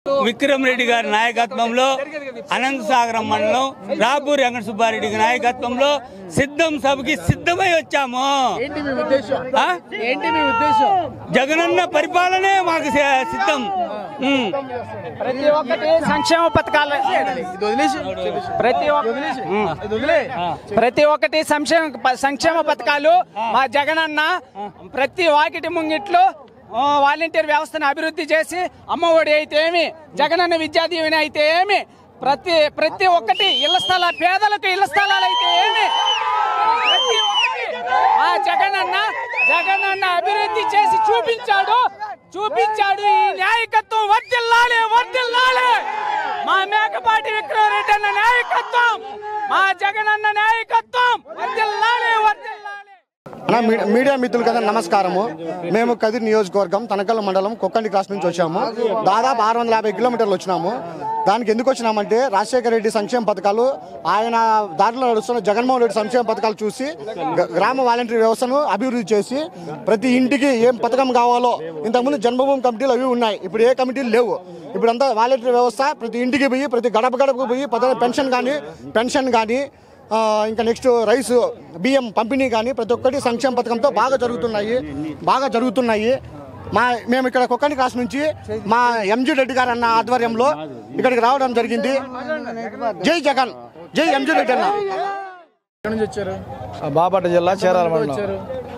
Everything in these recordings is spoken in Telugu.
విక్రమ్ రెడ్డి గారి నాయకత్వంలో అనంత సాగరం మండలం రాపూర్ వెంకట సుబ్బారెడ్డి గారి నాయకత్వంలో సిద్ధం సభకి సిద్ధమై వచ్చాము ఏంటి మీ ఉద్దేశం ఆ? ఏంటి మీ ఉద్దేశం జగనన్న పరిపాలనే మాకు సి- సిద్ధం ఉమ్. ప్రతి ఒక్కటి సంక్షేమ పథకాలు ఇది వదిలేసి ప్రతి ఒక్క ఇది వదిలే ప్రతి ఒక్కటి సంక్షేమ ప- సంక్షేమ పథకాలు మా జగనన్న ప్రతి వాకిటి ముంగిట్లు ఆ, వాలంటీర్ వ్యవస్థను అభివృద్ధి చేసి అమ్మఒడి అయితే ఏమి జగనన్న విద్యా దీవెన అయితే ఏమి ప్రతి ప్రతి ఒక్కటి ఇళ్ల స్థల పేదలకు ఇళ్ల స్థలాలు అయితే ఏమి ప్రతి ఒక్కటి మా జగనన్న జగనన్న అభివృద్ధి చేసి చూపించాడు చూపించాడు ఈ నాయకత్వం వర్దిల్లాలి వర్దిల్లాలి మా మేకపాటి విక్రమరెడ్డి అన్న నాయకత్వం మా జగనన్న నాయకత్వం వర్దిల్లాలి వర్దిల్లాలి అన్న మీ- మీడియా మిత్రులు కదా నమస్కారము మేము కదిరి నియోజకవర్గం తనకల్ మండలం కొక్కండి క్రాస్ నుంచి వచ్చాము దాదాపు ఆరు వందల యాభై కిలోమీటర్లు వచ్చినాము దానికి ఎందుకు వచ్చినామంటే రాజశేఖర రెడ్డి సంక్షేమ పథకాలు ఆయన దారిలో నడుస్తున్న జగన్మోహన్ రెడ్డి సంక్షేమ పథకాలు చూసి గ- గ్రామ వాలంటీర్ వ్యవస్థను అభివృద్ధి చేసి ప్రతి ఇంటికి ఏం పథకం కావాలో ఇంతకుముందు జన్మభూమి కమిటీలు అవి ఉన్నాయి ఇప్పుడు ఏ కమిటీలు లేవు ఇప్పుడంతా వాలంటీర్ వ్యవస్థ ప్రతి ఇంటికి పోయి ప్రతి గడప గడపకు పోయి పద- పెన్షన్ కానీ పెన్షన్ కానీ ఆ, ఇంకా నెక్స్ట్ రైస్ బియ్యం పంపిణీ కానీ ప్రతి ఒక్కటి సంక్షేమ పథకంతో బాగా జరుగుతున్నాయి బాగా జరుగుతున్నాయి మా మేము ఇక్కడ కుక్కని క్లాస్ నుంచి మా ఎంజీ రెడ్డి గారు అన్న ఆధ్వర్యంలో ఇక్కడికి రావడం జరిగింది జై జగన్ జై ఎంజీ రెడ్డి అన్న ఎక్కడి నుంచి వచ్చారు బాపట్ల జిల్లా చీరాల మండలం వచ్చారు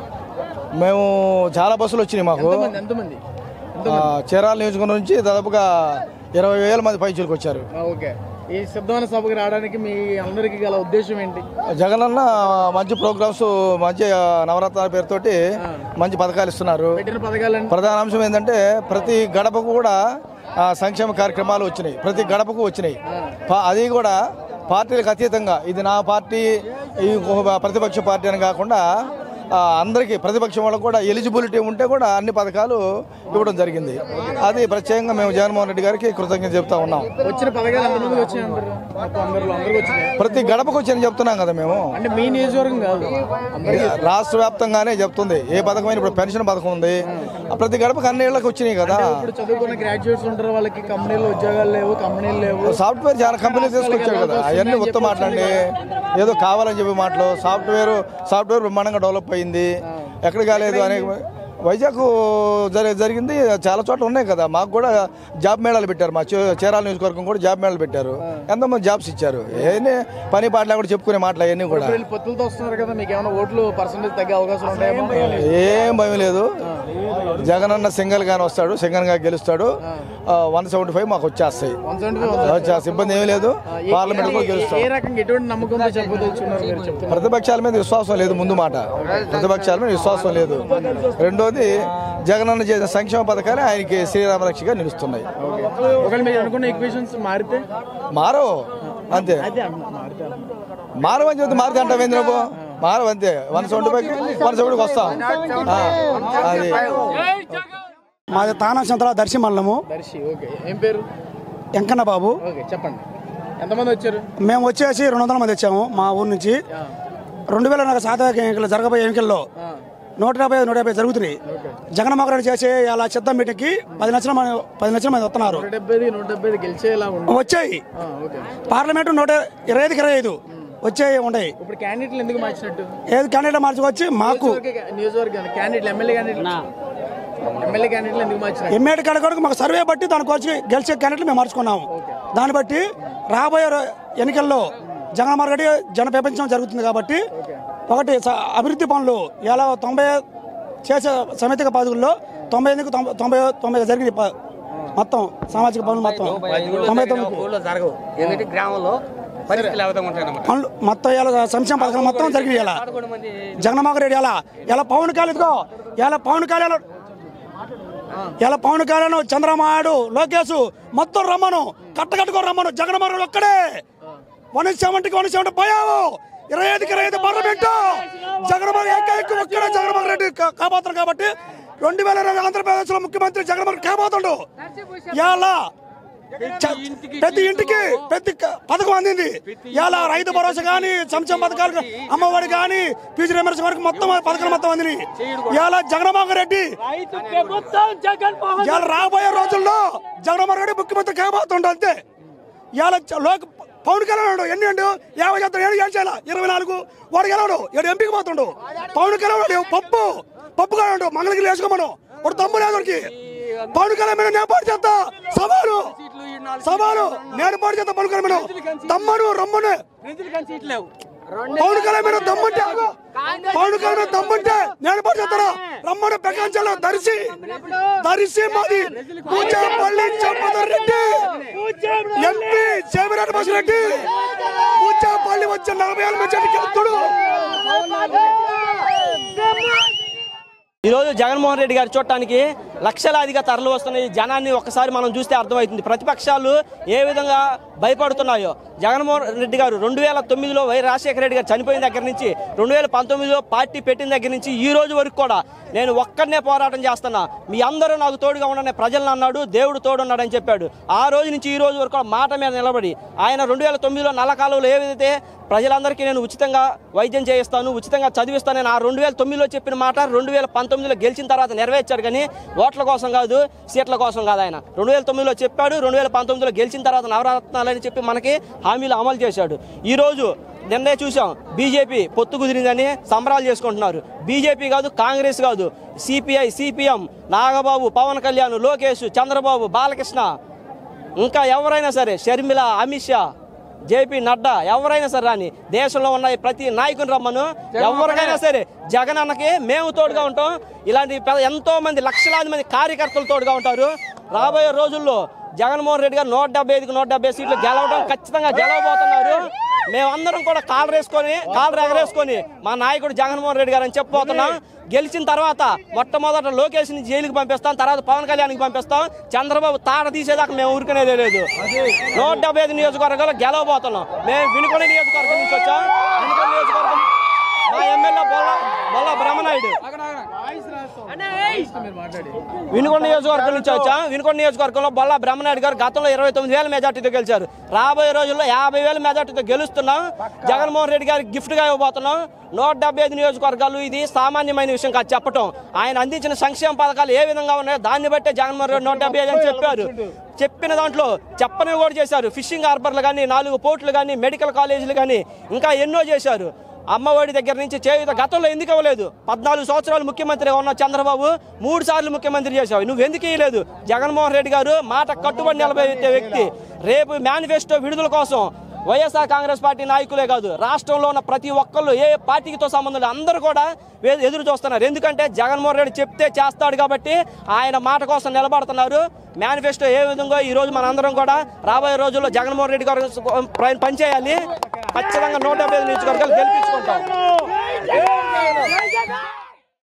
మేము చాలా బస్సులు వచ్చినాయి మాకు ఎంతమంది ఎంతమంది ఆ, చీరాల నియోజకవర్గం నుంచి దాదాపుగా ఇరవై వేల మంది పైచులకు వచ్చారు ఆ, ఓకే ఈ సిద్ధమైన సభకి రావడానికి మీ అందరికి గల ఉద్దేశం ఏంటి జగనన్న మంచి ప్రోగ్రామ్స్ మంచి ఆ, నవరత్నాల పేరుతోటి మంచి పథకాలు ఇస్తున్నారు పెట్టిన పథకాలన్నీ ప్రధాన అంశం ఏంటంటే ప్రతి గడపకు కూడా ఆ, సంక్షేమ కార్యక్రమాలు వచ్చినాయి ప్రతి గడపకు వచ్చినాయి పా- అది కూడా పార్టీలకు అతీతంగా ఇది నా పార్టీ ఈ ఒక ప్రతిపక్ష పార్టీ అని కాకుండా ఆ, అందరికీ ప్రతిపక్షం వాళ్ళకు కూడా ఎలిజిబిలిటీ ఉంటే కూడా అన్ని పథకాలు ఇవ్వడం జరిగింది అది ప్రత్యేకంగా మేము జగన్మోహన్ రెడ్డి గారికి కృతజ్ఞత చెప్తా ఉన్నాం వచ్చిన పథకాలు ఎంతమందికి వచ్చినాయి అందరు మొత్తం అందరిలో అందరికి వచ్చినాయి ప్రతి గడపకు వచ్చి చెప్తున్నాం కదా మేము అంటే మీ నియోజకవర్గం కాదు అందరికి రాష్ట్ర వ్యాప్తంగానే చెప్తుంది ఏ పథకమైన ఇప్పుడు పెన్షన్ పథకం ఉంది ఆ ప్రతి గడపకు అన్ని ఇళ్ళకి వచ్చినాయి కదా ఇప్పుడు చదువుకున్న గ్రాడ్యుయేట్స్ ఉంటారు వాళ్ళకి కంపెనీలో ఉద్యోగాలు లేవు కంపెనీలు లేవు సాఫ్ట్వేర్ చాలా కంపెనీలు తీసుకొచ్చాడు కదా అవన్నీ మొత్తం మాట్లాడండి ఏదో కావాలని చెప్పి మాటలు సాఫ్ట్వేర్ సాఫ్ట్వేర్ బ్రహ్మాండంగా డెవలప్ అయింది ఎక్కడ కాలేదు అనేక వైజాగ్ జరి- జరిగింది చాలా చోట్ల ఉన్నాయి కదా మాకు కూడా జాబ్ మేళాలు పెట్టారు మా చే- చీరాల నియోజకవర్గం కూడా జాబ్ మేళాలు పెట్టారు ఎంతమంది జాబ్స్ ఇచ్చారు ఏనే పని పాటలు కూడా చెప్పుకునే మాటలు అవన్నీ కూడా వీళ్ళు పొత్తులతో వస్తున్నారు కదా మీకు ఏమైనా ఓట్లు పర్సంటేజ్ తగ్గే అవకాశం ఉంటాయేమో ఏం భయం లేదు జగనన్న సింగల్ గాని వస్తాడు సింగల్ గా గెలుస్తాడు వన్ సెవెంటీ ఫైవ్ మాకు వచ్చేస్తాయి వన్ సెవెంటీ వచ్చేస్తాయి ఇబ్బంది ఏమీ లేదు పార్లమెంట్ కూడా గెలుస్తాం ఏ రకంగా ఎటువంటి నమ్మకం ఉందో చెప్పదలుచున్నారు మీరు చెప్తున్నారు ప్రతిపక్షాల మీద విశ్వాసం లేదు ముందు మాట ప్రతిపక్షాల మీద విశ్వాసం లేదు రెండోది జగనన్న చేసిన సంక్షేమ పథకాలు ఆయనకి శ్రీరామ రక్షగా నిలుస్తున్నాయి ఒకవేళ మీరు అనుకున్న ఈక్వేషన్స్ మారితే మారో అంతే మారవని చెప్తే మారితే అంటావు ఏంది నువ్వు మారవు అంతే వన్ సెవెంటీ ఫైవ్ వన్ సెవెంటీకి వస్తాం ఆ, అది మాది తానా సంతల దర్శి మండలము దర్శి ఓకే ఏం పేరు వెంకన్న బాబు ఓకే చెప్పండి ఎంతమంది వచ్చారు మేము వచ్చేసి రెండు వందల మంది వచ్చాము మా ఊరు నుంచి రెండు వేల నాకు సాధారణ ఎన్నికలు జరగబోయే ఎన్నికల్లో నూట యాభై నూట యాభై జరుగుతున్నాయి జగన్మోహన్ రెడ్డి చేసే అలా చిత్త మీటింగ్కి పది లక్షల మంది పది లక్షల మంది వస్తున్నారు నూట డెబ్బై నూట డెబ్బై గెలిచేలా ఉంది వచ్చాయి ఆ, ఓకే పార్లమెంట్ నూట ఇరవై ఐదుకి ఇరవై ఐదు వచ్చాయి ఉన్నాయి ఇప్పుడు క్యాండిడేట్లు ఎందుకు మార్చినట్టు ఏది క్యాండిడేట్ మార్చుకొచ్చి మాకు నియోజకవర్గ- నియోజకవర్గాన్ని క్యాండిడేట్లు ఎమ్మెల్యే క్యాండిడేట్లు ఎమ్మెల్యే క్యాండిడేట్లు ఎందుకు మార్చినట్టు ఎమ్మెల్యే కాడ మాకు సర్వే బట్టి దానికి వచ్చి గెలిచే క్యాండిడేట్లు మేము మార్చుకున్నాము దాన్ని బట్టి రాబోయే రో- ఎన్నికల్లో జగన్మోహన్ రెడ్డి జన ప్రపంచం జరుగుతుంది కాబట్టి ఒకటి స- అభివృద్ధి పనులు ఎలా తొంభై చేసే సమితిక పదవుల్లో తొంభై ఎనిమిది తొంభై తొంభై తొంభై జరిగింది ప- మొత్తం సామాజిక పనులు మొత్తం తొంభై తొమ్మిది ఊళ్ళో జరగవు ఎందుకంటే గ్రామంలో పరిస్థితులు అవతం ఉంటాయి అన్నమాట పనులు మొత్తం ఇలా సంక్షేమ పథకాలు మొత్తం జరిగింది ఇలా జగన్మోహన్ రెడ్డి ఎలా ఎలా పవన్ కళ్యాణ్ ఇదిగో ఎలా పవన్ కళ్యాణ్ ఇలా పవన్ కళ్యాణ్ చంద్రమాడు లోకేష్ మొత్తం రమ్మను కట్టకట్టుకో రమ్మను జగన్మోహన్ రెడ్డి ఒక్కడే వన్ సెవెంటీకి వన్ సెవెంటీ పోయావు ఇరవై ఐదుకి ఇరవై ఐదు పార్లమెంట్ జగన్మోహన్ ఏకైక ఒక్కడే జగన్మోహన్ రెడ్డి కా- కాబోతున్నాడు కాబట్టి రెండు వేల ఇరవై ఆంధ్రప్రదేశ్ లో ముఖ్యమంత్రి జగన్మోహన్ కాబోతుండు ఇలా చ- ప్రతి ఇంటికి ప్రతి క- పథకం అందింది ఇలా రైతు భరోసా కానీ సంక్షేమ పథకాలు గా- అమ్మఒడి కానీ ఫీజు రిమర్స్ వరకు మొత్తం పథకాలు మొత్తం అందినాయి ఇలా జగన్మోహన్ రెడ్డి ఇవాళ రాబోయే రోజుల్లో జగన్మోహన్ రెడ్డి ముఖ్యమంత్రి కాబోతుండ అంతే ఇవాళ చ- లోక పవన్ కళ్యాణ్ ఉన్నాడు. ఎన్ని అండు యాభై శాతం ఏడు ఏడు చేయాల ఇరవై నాలుగు వాడు గెలవడు ఏడు ఎంపీకి పోతుండు పవన్ కళ్యాణ్ ఉన్నాడు. పప్పు పప్పు కాడు మంగళగిరి వేసుకోమను వాడు తమ్ము లేదు వాడికి పవన్ కళ్యాణ్ మీద నేను పాటు చేస్తా సవాలు సవాలు నేను పాటు చేస్తా పవన్ కళ్యాణ్ మీద తమ్మను రమ్మను పవన్ కళ్యాణ్ మీద దమ్ముంటే ఆగు. పవన్ కళ్యాణ్ మీద దమ్ముంటే నేను పాటు చేస్తాను రమ్మను ప్రకాంచాల దర్శి దర్శి మాది పూజాపల్లి చంపదర్ రెడ్డి ఎంపీ సేమిరెడ్డి బస్ రెడ్డి పూజాపల్లి వచ్చే నలభై ఏళ్ళ మెజార్టీ గెలుతుడు ఈరోజు జగన్మోహన్ రెడ్డి గారి చూడటానికి లక్షలాదిగా తరలి వస్తున్న ఈ జనాన్ని ఒక్కసారి మనం చూస్తే అర్థమవుతుంది ప్రతిపక్షాలు ఏ విధంగా భయపడుతున్నాయో జగన్మోహన్ రెడ్డి గారు రెండు వేల తొమ్మిదిలో వై రాజశేఖర రెడ్డి గారు చనిపోయిన దగ్గర నుంచి రెండు వేల పంతొమ్మిదిలో పార్టీ పెట్టిన దగ్గర నుంచి ఈ రోజు వరకు కూడా నేను ఒక్కడనే పోరాటం చేస్తున్నా మీ అందరూ నాకు తోడుగా ఉండని ప్రజలను అన్నాడు దేవుడు తోడున్నాడని చెప్పాడు ఆ రోజు నుంచి ఈ రోజు వరకు కూడా మాట మీద నిలబడి ఆయన రెండు వేల తొమ్మిదిలో నల్లకాలంలో ఏదైతే ప్రజలందరికీ నేను ఉచితంగా వైద్యం చేయిస్తాను ఉచితంగా చదివిస్తానని ఆ రెండు వేల తొమ్మిదిలో చెప్పిన మాట రెండు వేల పంతొమ్మిదిలో గెలిచిన తర్వాత నెరవేర్చాడు కానీ ఓట్ల కోసం కాదు సీట్ల కోసం కాదు ఆయన రెండు వేల తొమ్మిదిలో చెప్పాడు రెండు వేల పంతొమ్మిదిలో గెలిచిన తర్వాత నవరత్నాలని చెప్పి మనకి హామీలు అమలు చేశాడు ఈ రోజు నిన్నే చూసాం బీజేపీ పొత్తు కుదిరిందని సంబరాలు చేసుకుంటున్నారు బీజేపీ కాదు కాంగ్రెస్ కాదు సిపిఐ సిపిఎం నాగబాబు పవన్ కళ్యాణ్ లోకేష్ చంద్రబాబు బాలకృష్ణ ఇంకా ఎవరైనా సరే షర్మిల అమిత్ షా జేపీ నడ్డా ఎవరైనా సరే రాని దేశంలో ఉన్న ప్రతి నాయకుని రమ్మను ఎవరికైనా సరే జగన్ అన్నకి మేము తోడుగా ఉంటాం ఇలాంటి పెద్ద- ఎంతో మంది లక్షలాది మంది కార్యకర్తలు తోడుగా ఉంటారు రాబోయే రోజుల్లో జగన్మోహన్ రెడ్డి గారు నూట డెబ్బై ఐదుకి నూట డెబ్బై సీట్లు గెలవడం ఖచ్చితంగా గెలవబోతున్నారు మేమందరం కూడా కాళ్ళు వేసుకొని కాళ్ళు ఎగరేసుకొని మా నాయకుడు జగన్మోహన్ రెడ్డి గారు అని చెప్పబోతున్నాం గెలిచిన తర్వాత మొట్టమొదట లోకేష్ ని జైలుకి పంపిస్తాం తర్వాత పవన్ కళ్యాణ్కి పంపిస్తాం చంద్రబాబు తాడ తీసేదాకా మేము ఊరుకునేదే లేదు నూట డెబ్బై ఐదు నియోజకవర్గాల్లో గెలవబోతున్నాం మేము వినుకొండ నియోజకవర్గం నుంచి వచ్చాం వినుకొండ నియోజకవర్గం మా ఎమ్మెల్యే బొల్ల బొల్ల బ్రహ్మనాయుడు వినుకొండ నియోజకవర్గం నుంచి వచ్చాం వినుకొండ నియోజకవర్గంలో బొల్ల బ్రహ్మనాయుడు గారు గతంలో ఇరవై తొమ్మిది వేల మెజార్టీతో గెలిచారు రాబోయే రోజుల్లో యాభై వేల మెజార్టీతో గెలుస్తున్నాం జగన్మోహన్ రెడ్డి గారికి గిఫ్ట్ గా ఇవ్వబోతున్నాం నూట డెబ్బై ఐదు నియోజకవర్గాలు ఇది సామాన్యమైన విషయం కాదు చెప్పటం ఆయన అందించిన సంక్షేమ పథకాలు ఏ విధంగా ఉన్నాయో దాన్ని బట్టే జగన్మోహన్ రెడ్డి నూట డెబ్బై ఐదు అని చెప్పారు చెప్పిన దాంట్లో చెప్పనివి కూడా చేశారు ఫిషింగ్ హార్బర్లు కానీ నాలుగు పోర్టులు కానీ మెడికల్ కాలేజీలు కానీ ఇంకా ఎన్నో చేశారు అమ్మఒడి దగ్గర నుంచి చేయుత గతంలో ఎందుకు ఇవ్వలేదు పద్నాలుగు సంవత్సరాలు ముఖ్యమంత్రిగా ఉన్న చంద్రబాబు మూడు సార్లు ముఖ్యమంత్రి చేశావు నువ్వు ఎందుకు ఇవ్వలేదు జగన్మోహన్ రెడ్డి గారు మాట కట్టుబడి నిలబెట్టే వ్యక్తి రేపు మేనిఫెస్టో విడుదల కోసం వైఎస్ఆర్ కాంగ్రెస్ పార్టీ నాయకులే కాదు రాష్ట్రంలో ఉన్న ప్రతి ఒక్కళ్ళు ఏ పార్టీతో సంబంధం లేదు అందరూ కూడా వే- ఎదురు చూస్తున్నారు ఎందుకంటే జగన్మోహన్ రెడ్డి చెప్తే చేస్తాడు కాబట్టి ఆయన మాట కోసం నిలబడుతున్నారు మేనిఫెస్టో ఏ విధంగా ఈ రోజు మనందరం కూడా రాబోయే రోజుల్లో జగన్మోహన్ రెడ్డి గారు పనిచేయాలి ఖచ్చితంగా నూట డెబ్బై ఐదు నియోజకవర్గాలు గెలిపించుకుంటాం